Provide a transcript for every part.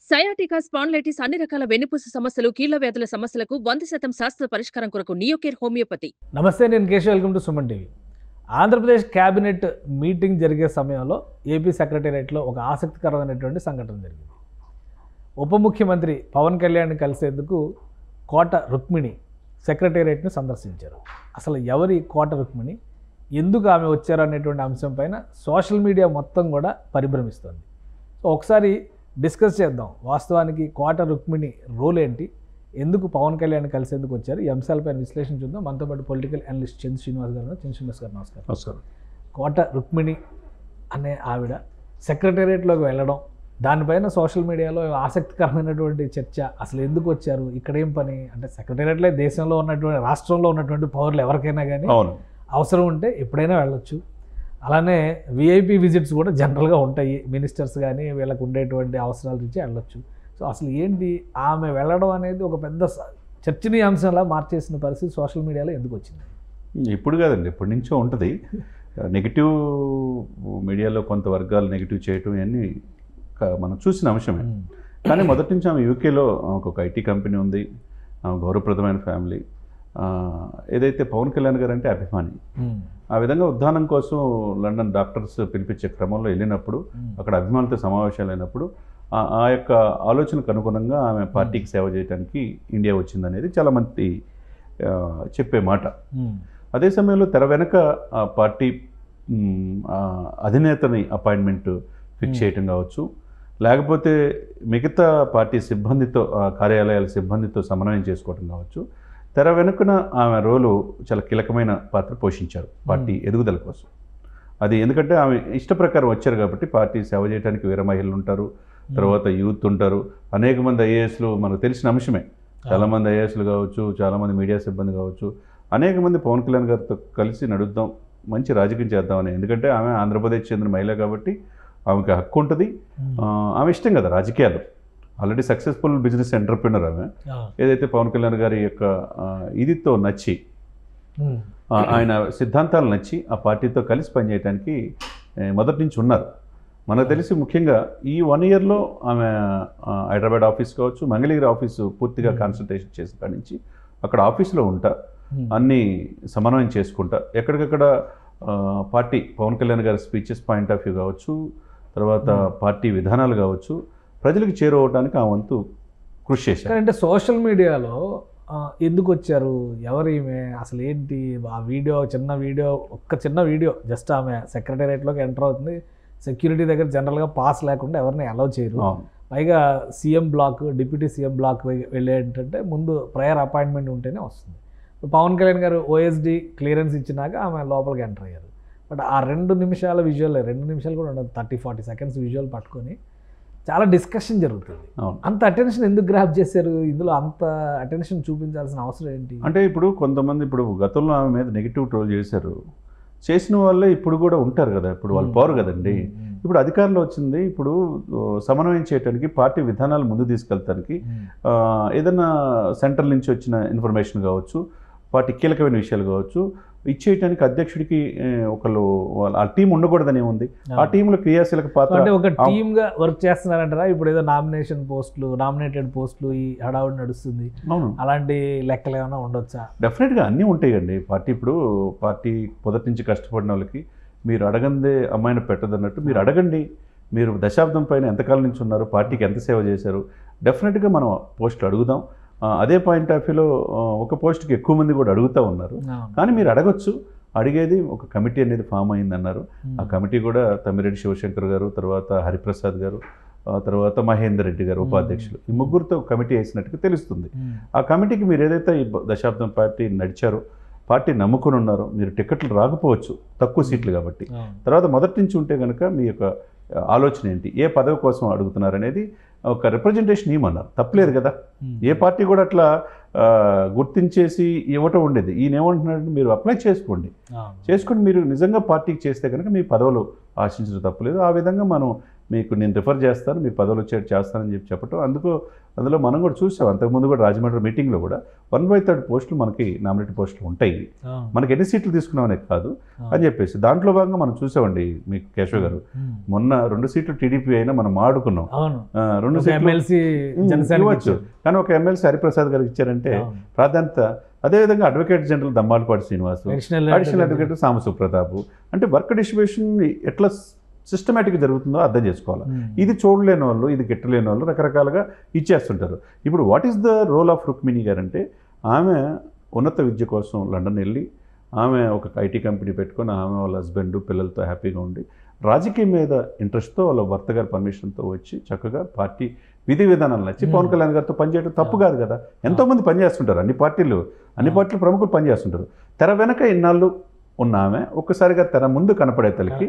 Sciatica spondylitis అన్ని రకాల వెన్నుపూస సమస్యలు కీళ్ల వ్యాధుల సమస్యలకు వంద శాతం శాస్త్ర పరిష్కారం కొరకు నియోకేర్ హోమియోపతి నమస్తే నేను Keshav welcome to Suman TV Andhra Pradesh cabinet meeting జరిగే సమయంలో ఏపీ సెక్రటేరియట్లో ఒక ఆసక్తికరమైనటువంటి సంఘటన జరిగింది ఉప ముఖ్యమంత్రి పవన్ కళ్యాణ్ కలిసేందుకు కోట రుక్మిణి సెక్రటేరియట్ని సందర్శించారు అసలు ఎవరి కోట రుక్మిణి ఎందుకు ఆమె వచ్చారు అనేటువంటి అంశం పైన సోషల్ మీడియా మొత్తం కూడా పరిభ్రమిస్తుంది సో ఒకసారి డిస్కస్ చేద్దాం వాస్తవానికి కోట రుక్మిణి రోల్ ఏంటి ఎందుకు పవన్ కళ్యాణ్ కలిసేందుకు వచ్చారు ఈ అంశాలపైన విశ్లేషణ చూద్దాం మనతో పాటు పొలిటికల్ అనలిస్ట్ చంద్ర శ్రీనివాస్ గారు ఉన్నారు. చంద్ర శ్రీనివాస్ గారు నమస్కారం నమస్కారం కోట రుక్మిణి అనే ఆవిడ సెక్రటేరియట్లోకి వెళ్ళడం దానిపైన సోషల్ మీడియాలో ఆసక్తికరమైనటువంటి చర్చ అసలు ఎందుకు వచ్చారు ఇక్కడ ఏం పని అంటే సెక్రటేరియట్లే దేశంలో ఉన్నటువంటి రాష్ట్రంలో ఉన్నటువంటి పౌరులు ఎవరికైనా కానీ అవును అవసరం ఉంటే ఎప్పుడైనా వెళ్ళొచ్చు అలానే విఐపి విజిట్స్ కూడా జనరల్గా ఉంటాయి మినిస్టర్స్ కానీ వీళ్ళకు ఉండేటువంటి అవసరాల నుంచి వెళ్ళొచ్చు సో అసలు ఏంటి ఆమె వెళ్ళడం అనేది ఒక పెద్ద స- చర్చనీయాంశంలా మార్చేసిన పరిస్థితి సోషల్ మీడియాలో ఎందుకు వచ్చింది ఇప్పుడు కాదండి ఎప్పటి నుంచో ఉంటుంది నెగిటివ్ మీడియాలో కొంత వర్గాలు నెగిటివ్ చేయటం ఇవన్నీ క- మనం చూసిన అంశమే కానీ మొదటి నుంచి ఆమె యూకేలో ఆమెకు ఒక ఐటీ కంపెనీ ఉంది ఆమె గౌరవప్రదమైన ఫ్యామిలీ ఆ, ఏదైతే పవన్ కళ్యాణ్ గారు అంటే అభిమాని ఉమ్. ఆ విధంగా ఉద్దానం కోసం లండన్ డాక్టర్స్ పిలిపించే క్రమంలో వెళ్ళినప్పుడు ఉమ్. అక్కడ అభిమానులతో సమావేశాలు అయినప్పుడు ఆ- ఆ యొక్క ఆలోచనకు అనుగుణంగా ఆమె పార్టీకి సేవ చేయడానికి ఇండియా వచ్చిందనేది చాలామంది ఆ, చెప్పే మాట ఉమ్. అదే సమయంలో తెర వెనక ఆ పార్టీ మ్, ఆ అధినేతని అపాయింట్మెంట్ ఫిక్స్ Hmm. చేయటం కావచ్చు లేకపోతే మిగతా పార్టీ సిబ్బందితో ఆ కార్యాలయాల సిబ్బందితో సమన్వయం చేసుకోవటం కావచ్చు తెర వెనుకన ఆమె రోలు చాలా కీలకమైన పాత్ర పోషించారు పార్టీ ఎదుగుదల కోసం అది ఎందుకంటే ఆమె ఇష్ట ప్రకారం వచ్చారు కాబట్టి పార్టీ సేవ చేయడానికి వేరే మహిళలు ఉంటారు తర్వాత యూత్ ఉంటారు అనేక మంది ఐఏఎస్లు మనకు తెలిసిన అంశమే చాలామంది ఐఏఎస్లు కావచ్చు చాలామంది మీడియా సిబ్బంది కావచ్చు అనేక మంది పవన్ కళ్యాణ్ గారితో కలిసి నడుద్దాం మంచి రాజకీయం చేద్దామని ఎందుకంటే ఆమె ఆంధ్రప్రదేశ్ చెందిన మహిళ కాబట్టి ఆమెకి హక్కు ఉంటుంది ఉమ్. ఆ, ఆమె ఇష్టం కదా రాజకీయాలు ఆల్రెడీ సక్సెస్ఫుల్ బిజినెస్ ఎంటర్ప్రినర్ ఆమె ఆ. ఏదైతే పవన్ కళ్యాణ్ గారి యొక్క ఆ, ఇదితో నచ్చి ఉమ్. ఆ, ఆయన సిద్ధాంతాలు నచ్చి ఆ పార్టీతో కలిసి పనిచేయడానికి ఏ, మొదటి నుంచి ఉన్నారు మనకు తెలిసి ముఖ్యంగా ఈ వన్ ఇయర్లో ఆమె ఆ, హైదరాబాద్ ఆఫీస్ కావచ్చు మంగళగిరి ఆఫీసు పూర్తిగా Hmm. కాన్సన్ట్రేషన్ చేసిన కాడి నుంచి అక్కడ ఆఫీస్లో ఉంటా ఉమ్. అన్నీ సమన్వయం చేసుకుంటా ఎక్కడికక్కడ ఆ, పార్టీ పవన్ కళ్యాణ్ గారి స్పీచెస్ పాయింట్ ఆఫ్ వ్యూ కావచ్చు తర్వాత Hmm. పార్టీ విధానాలు కావచ్చు ప్రజలకు చేరువవడానికి ఆ వంతు కృషి చేశారు కానీ అంటే సోషల్ మీడియాలో ఆ, ఎందుకు వచ్చారు ఎవరు ఈమె అసలు ఏంటి ఆ వీడియో చిన్న వీడియో ఒక్క చిన్న వీడియో జస్ట్ ఆమె సెక్రటేరియట్లోకి ఎంటర్ అవుతుంది సెక్యూరిటీ దగ్గర జనరల్గా పాస్ లేకుండా ఎవరిని అలౌ చేయరు అవును. పైగా CM block deputy CM block వెళ్ళే ఏంటంటే ముందు ప్రయర్ అపాయింట్మెంట్ ఉంటేనే వస్తుంది పవన్ కళ్యాణ్ గారు ఓఎస్డి క్లియరెన్స్ ఇచ్చినాక ఆమె లోపలికి ఎంటర్ అయ్యారు బట్ ఆ రెండు నిమిషాల విజువల్ రెండు నిమిషాలు కూడా ఉండదు థర్టీ ఫార్టీ సెకండ్స్ విజువల్ పట్టుకొని చాలా డిస్కషన్ జరుగుతుంది అవును అంత అటెన్షన్ ఎందుకు గ్రాప్ చేశారు ఇందులో అంత అటెన్షన్ చూపించాల్సిన అవసరం ఏంటి అంటే ఇప్పుడు కొంతమంది ఇప్పుడు గతంలో ఆమె మీద నెగిటివ్ ట్రోల్ చేశారు చేసిన వాళ్ళే ఇప్పుడు కూడా ఉంటారు కదా ఇప్పుడు వాళ్ళు పోరు కదండి ఉమ్, ఇప్పుడు అధికారంలో వచ్చింది ఇప్పుడు ఓ, సమన్వయం చేయడానికి పార్టీ విధానాలు ముందు తీసుకెళ్తానికి ఉమ్, ఆ, ఏదైనా సెంట్రల్ నుంచి వచ్చిన ఇన్ఫర్మేషన్ కావచ్చు పార్టీ కీలకమైన విషయాలు కావచ్చు ఇచ్చేయటానికి అధ్యక్షుడికి ఏ, ఒకళ్ళు వాళ్ళ- ఆ టీం ఉండకూడదని ఉంది ఆ అవును. టీంలో క్రియాశీలక సో పాత్ర అంటే ఒక ఆ- టీమ్ గా వర్క్ చేస్తున్నారంటారా ఇప్పుడు ఏదో నామినేషన్ పోస్టులు నామినేటెడ్ పోస్టులు ఈ హడావుడి నడుస్తుంది అవును అలాంటి లెక్కలు ఏమైనా ఉండొచ్చా డెఫినెట్గా అన్నీ ఉంటాయండి పార్టీ ఇప్పుడు పార్టీ మొదటి నుంచి కష్టపడిన వాళ్ళకి మీరు అడగందే అమ్మాయిని పెట్టదన్నట్టు మీరు అడగండి మీరు దశాబ్దం పైన ఎంతకాలం నుంచి ఉన్నారు పార్టీకి ఎంత సేవ చేశారు డెఫినెట్గా మనం పోస్టులు అడుగుదాం ఆ, అదే పాయింట్ ఆఫ్ వ్యూలో ఆ, ఒక పోస్ట్కి ఎక్కువ మంది కూడా అడుగుతూ ఉన్నారు కానీ మీరు అడగొచ్చు అడిగేది ఒక కమిటీ అనేది ఫామ్ అయిందన్నారు ఆ కమిటీ కూడా తమ్మిరెడ్డి శివశంకర్ గారు తర్వాత హరిప్రసాద్ గారు ఆ తర్వాత మహేందర్ రెడ్డి గారు ఉపాధ్యక్షులు ఈ ముగ్గురితో కమిటీ వేసినట్టుగా తెలుస్తుంది ఆ కమిటీకి మీరు ఏదైతే ఈ బ- దశాబ్దం పార్టీ నడిచారో పార్టీ నమ్ముకుని ఉన్నారో మీరు టికెట్లు రాకపోవచ్చు తక్కువ సీట్లు కాబట్టి తర్వాత మొదటి నుంచి ఉంటే కనుక మీ యొక్క ఆ, ఆలోచన ఏంటి ఏ పదవి కోసం అడుగుతున్నారు అనేది ఒక రిప్రజెంటేషన్ ఇవ్వమన్నారు తప్పలేదు కదా ఏ పార్టీ కూడా అట్లా ఆ, గుర్తించేసి ఇవ్వటం ఉండేది ఈయన ఏమంటున్నాడు మీరు అప్లై చేసుకోండి చేసుకొని మీరు నిజంగా పార్టీకి చేస్తే కనుక మీ పదవులు ఆశించడం తప్పలేదు ఆ విధంగా మనం మీకు నేను రిఫర్ చేస్తాను మీకు పదవులు వచ్చేట్టు చేస్తానని చెప్పి చెప్పటం అందుకు అందులో మనం కూడా చూసాం అంతకుముందు కూడా రాజమండ్రి మీటింగ్లో కూడా వన్ బై థర్డ్ పోస్టులు మనకి నామినేట్ పోస్టులు ఉంటాయి అవును. మనకి ఎన్ని సీట్లు తీసుకున్నామనే కాదు అని చెప్పేసి దాంట్లో భాగంగా మనం చూసామండి మీకు కేశవ్ గారు ఉమ్. మొన్న రెండు సీట్లు టీడీపీ అయినా మనం ఆడుకున్నాం అవును ఆ, రెండు ఒక సీట్లు ఎమ్మెల్సీ ఉమ్, జనసేన ఇవ్వచ్చు కానీ ఒక ఎమ్మెల్సీ హరిప్రసాద్ గారికి ఇచ్చారంటే ప్రాధాన్యత అదేవిధంగా advocate general Dammalapati Srinivasu additional additional advocate Sambasupratap అంటే వర్క్ డిస్ట్రిబ్యూషన్ ఎట్లా సిస్టమేటిక్గా జరుగుతుందో అర్థం చేసుకోవాలి ఇది చూడలేని వాళ్ళు ఇది గిట్టలేని వాళ్ళు రకరకాలుగా ఇచ్చేస్తుంటారు ఇప్పుడు what is the role of Rukmini garu అంటే ఆమె ఉన్నత విద్య కోసం లండన్ వెళ్ళి ఆమె ఒక ఐటీ కంపెనీ పెట్టుకొని ఆమె వాళ్ళ హస్బెండ్ పిల్లలతో హ్యాపీగా ఉండి రాజకీయం మీద ఇంట్రెస్ట్తో వాళ్ళ భర్త గారి పర్మిషన్తో వచ్చి చక్కగా పార్టీ విధి విధానాలు నచ్చి పవన్ కళ్యాణ్ గారితో పనిచేయడం తప్పు కాదు కదా ఎంతోమంది పనిచేస్తుంటారు అన్ని పార్టీలు అన్ని పార్టీలు ప్రముఖులు పనిచేస్తుంటారు తెర వెనక ఇన్నాళ్ళు ఉన్న ఆమె ఒక్కసారిగా తెర ముందు కనపడే తలకి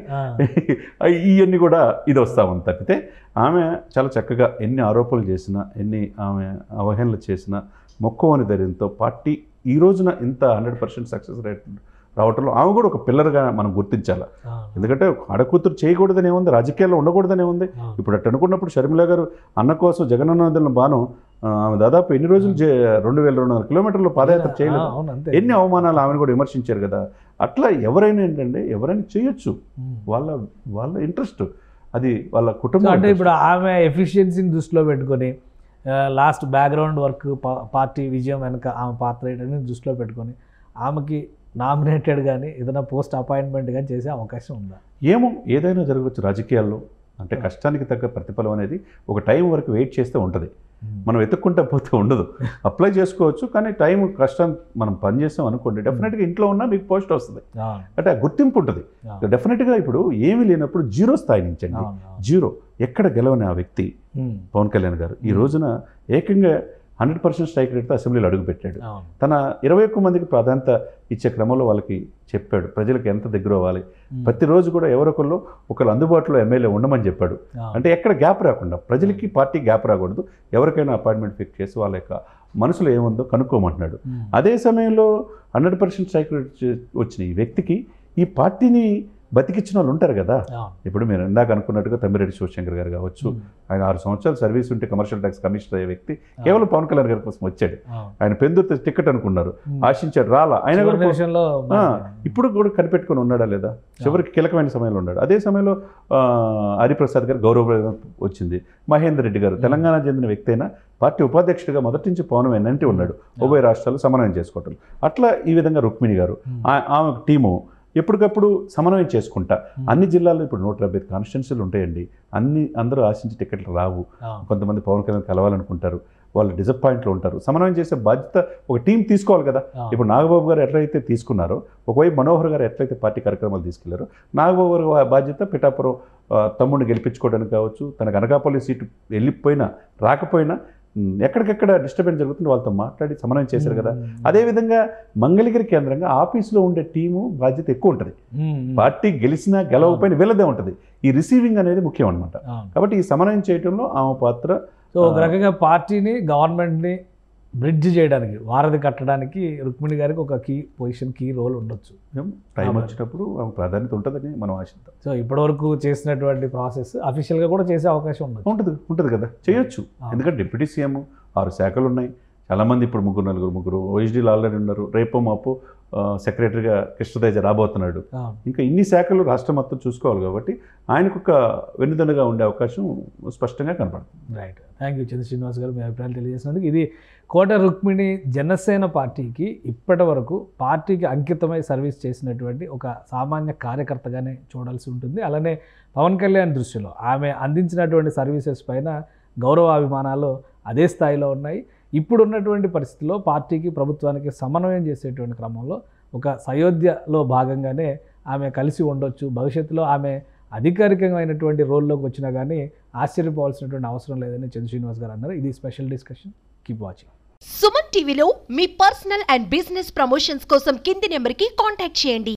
ఇవన్నీ కూడా ఇది వస్తా ఉంది తప్పితే ఆమె చాలా చక్కగా ఎన్ని ఆరోపణలు చేసినా ఎన్ని ఆమె అవహేళనలు చేసినా మొక్కవని ధైర్యంతో పార్టీ ఈ రోజున ఇంత హండ్రెడ్ పర్సెంట్ సక్సెస్ రేట్ రావటంలో ఆమె కూడా ఒక పిల్లర్గా మనం గుర్తించాలి ఎందుకంటే ఆడకూతురు చేయకూడదనే ఉంది రాజకీయాల్లో ఉండకూడదనే ఉంది ఇప్పుడు అట్టు అనుకున్నప్పుడు షర్మిల గారు అన్న కోసం జగనన్నదల బాను ఆ, ఆమె దాదాపు ఎన్ని రోజులు చే- రెండు వేల రెండు వందల కిలోమీటర్లు పాదయాత్ర చేయలేదు అవును అంతే ఎన్ని అవమానాలు ఆమెను కూడా విమర్శించారు కదా అట్లా ఎవరైనా ఏంటంటే ఎవరైనా చేయొచ్చు ఉమ్. వాళ్ళ వాళ్ళ ఇంట్రెస్ట్ అది వాళ్ళ సో కుటుంబం అంటే interest. ఇప్పుడు ఆమె ఎఫిషియన్సీని దృష్టిలో పెట్టుకొని లాస్ట్ బ్యాక్గ్రౌండ్ వర్క్ పార్టీ విజయం వెనక ఆమె పాత్ర ఏంటని దృష్టిలో పెట్టుకొని ఆమెకి నామినేటెడ్ కానీ ఏదైనా పోస్ట్ అపాయింట్మెంట్ కానీ చేసే అవకాశం ఉందా ఏమో ఏదైనా జరగవచ్చు రాజకీయాల్లో అంటే కష్టానికి తగ్గ ప్రతిఫలం అనేది ఒక టైం వరకు వెయిట్ చేస్తే ఉంటుంది మనం వెతుక్కుంటా పోతే ఉండదు అప్లై చేసుకోవచ్చు కానీ టైం కష్టం మనం పని చేస్తాం అనుకోండి డెఫినెట్గా ఇంట్లో ఉన్నా మీకు పోస్ట్ వస్తుంది అవును, అంటే ఆ గుర్తింపు ఉంటుంది అవును, డెఫినెట్గా ఇప్పుడు ఏమీ లేనప్పుడు జీరో స్థాయి నుంచి అండి అవును, అవును. జీరో ఎక్కడ గెలవని ఆ వ్యక్తి ఉమ్, పవన్ కళ్యాణ్ గారు ఈ రోజున ఏకంగా హండ్రెడ్ పర్సెంట్ స్ట్రైక్ రేట్తో అసెంబ్లీలో అడుగుపెట్టాడు అవును. తన ఇరవై ఒక్క మందికి ప్రాధాన్యత ఇచ్చే క్రమంలో వాళ్ళకి చెప్పాడు ప్రజలకు ఎంత దగ్గర అవ్వాలి ఉమ్, ప్రతిరోజు కూడా ఎవరొకళ్ళు ఒకళ్ళు అందుబాటులో ఎమ్మెల్యే ఉండమని చెప్పాడు అవును. అంటే ఎక్కడ గ్యాప్ రాకుండా ప్రజలకి పార్టీ గ్యాప్ రాకూడదు ఎవరికైనా అపాయింట్మెంట్ ఫిక్స్ చేసి వాళ్ళ యొక్క మనసులో ఏముందో కనుక్కోమంటున్నాడు ఉమ్, అదే సమయంలో హండ్రెడ్ పర్సెంట్ స్ట్రైక్ రేట్ వచ్చిన ఈ వ్యక్తికి ఈ పార్టీని బతికిచ్చిన వాళ్ళు ఉంటారు కదా అవును. ఇప్పుడు మీరు ఇందాక అనుకున్నట్టుగా తమ్మిరెడ్డి శివశంకర్ గారు కావచ్చు ఉమ్, ఆయన ఆరు సంవత్సరాలు సర్వీస్ ఉంటే కమర్షియల్ ట్యాక్స్ కమిషనర్ అయ్యే వ్యక్తి కేవలం పవన్ కళ్యాణ్ గారి కోసం వచ్చాడు అవును. ఆయన పెందుర్తి టికెట్ అనుకున్నారు ఉమ్. ఆశించాడు రాలా ఆయన చివరి కూడా నిమిషంలో ఆ, ఇప్పుడు కూడా కనిపెట్టుకొని ఉన్నాడా లేదా చివరికి కీలకమైన సమయంలో ఉన్నాడు అదే సమయంలో ఆ, హరిప్రసాద్ గారు గౌరవ వచ్చింది మహేందర్ రెడ్డి గారు తెలంగాణ చెందిన వ్యక్తి అయినా పార్టీ ఉపాధ్యక్షుడిగా మొదటి నుంచి పవన్ వెన్నంటి ఉన్నాడు ఉభయ రాష్ట్రాలు సమన్వయం చేసుకోవటం అట్లా ఈ విధంగా రుక్మిణి గారు ఉమ్, ఆ- ఆమె టీము ఎప్పటికప్పుడు సమన్వయం చేసుకుంటా ఉమ్, అన్ని జిల్లాల్లో ఇప్పుడు నూట డెబ్బై కాన్స్టిట్యున్సీలు ఉంటాయండి అన్ని అందరూ ఆశించి టికెట్లు రావు అవును. కొంతమంది పవన్ కళ్యాణ్ కలవాలనుకుంటారు వాళ్ళు డిసప్పాయింట్లో ఉంటారు సమన్వయం చేసే బాధ్యత ఒక టీం తీసుకోవాలి కదా అవును. ఇప్పుడు నాగబాబు గారు ఎట్లయితే తీసుకున్నారో ఒకవైపు మనోహర్ గారు ఎట్లయితే పార్టీ కార్యక్రమాలు తీసుకెళ్లారో నాగబాబు గారు ఆ బాధ్యత పిఠాపురం ఆ, తమ్ముడిని గెలిపించుకోవడానికి కావచ్చు తనకు అనకాపల్లి సీటు వెళ్ళిపోయినా రాకపోయినా ఉమ్, ఎక్కడికెక్కడ డిస్టర్బెన్స్ జరుగుతుంది వాళ్ళతో మాట్లాడి సమన్వయం చేశారు కదా ఉమ్, అదేవిధంగా మంగళగిరి కేంద్రంగా ఆఫీసులో ఉండే టీము బాధ్యత ఎక్కువ ఉంటుంది ఉమ్, ఉమ్, పార్టీ గెలిచినా గెలవకపోయినా వీళ్ళదే ఉంటుంది ఈ రిసీవింగ్ అనేది ముఖ్యం అనమాట అవును. కాబట్టి ఈ సమన్వయం చేయడంలో ఆమె పాత్ర సో ఒక రకంగా పార్టీని గవర్నమెంట్ని బ్రిడ్జ్ చేయడానికి వారధి కట్టడానికి రుక్మిణి గారికి ఒక కీ పొజిషన్ కీ రోల్ ఉండొచ్చు ఏం టైం అవును. వచ్చినప్పుడు ఆమె ప్రాధాన్యత ఉంటుందని మనం ఆశిద్దాం సో ఇప్పటివరకు చేసినటువంటి ప్రాసెస్ అఫీషియల్గా కూడా చేసే అవకాశం ఉండొచ్చు ఉంటుంది ఉంటుంది కదా చేయొచ్చు అవును. ఎందుకంటే డిప్యూటీ సీఎం ఆరు శాఖలు ఉన్నాయి చాలామంది ఇప్పుడు ముగ్గురు నలుగురు ముగ్గురు ఓఎస్డీలు ఆల్రెడీ ఉన్నారు రేపో మాపో ఆ, సెక్రటరీగా కృష్ణతేజ రాబోతున్నాడు అవును. ఇంకా ఇన్ని శాఖలు రాష్ట్రం మొత్తం చూసుకోవాలి కాబట్టి ఆయనకు ఒక వెన్నుదన్నుగా ఉండే అవకాశం స్పష్టంగా కనపడుతుంది right thank you Chandra Srinivas గారు మీ అభిప్రాయాలు తెలియజేసినందుకు ఇది కోట రుక్మిణి జనసేన పార్టీకి ఇప్పటి వరకు పార్టీకి అంకితమై సర్వీస్ చేసినటువంటి ఒక సామాన్య కార్యకర్తగానే చూడాల్సి ఉంటుంది అలానే పవన్ కళ్యాణ్ దృష్టిలో ఆమె అందించినటువంటి సర్వీసెస్ పైన గౌరవ అభిమానాలు అదే స్థాయిలో ఉన్నాయి ఇప్పుడు ఉన్నటువంటి పరిస్థితిలో పార్టీకి ప్రభుత్వానికి సమన్వయం చేసేటువంటి క్రమంలో ఒక సయోధ్యలో భాగంగానే ఆమె కలిసి ఉండొచ్చు భవిష్యత్తులో ఆమె అధికారికమైనటువంటి రోల్లోకి వచ్చినా కానీ ఆశ్చర్యపోవాల్సినటువంటి అవసరం లేదని చంద్ర శ్రీనివాస్ గారు అన్నారు ఇది special discussion keep watching Suman టీవీలో మీ పర్సనల్ అండ్ బిజినెస్ ప్రమోషన్స్ కోసం కింది నెంబర్కి కాంటాక్ట్ చేయండి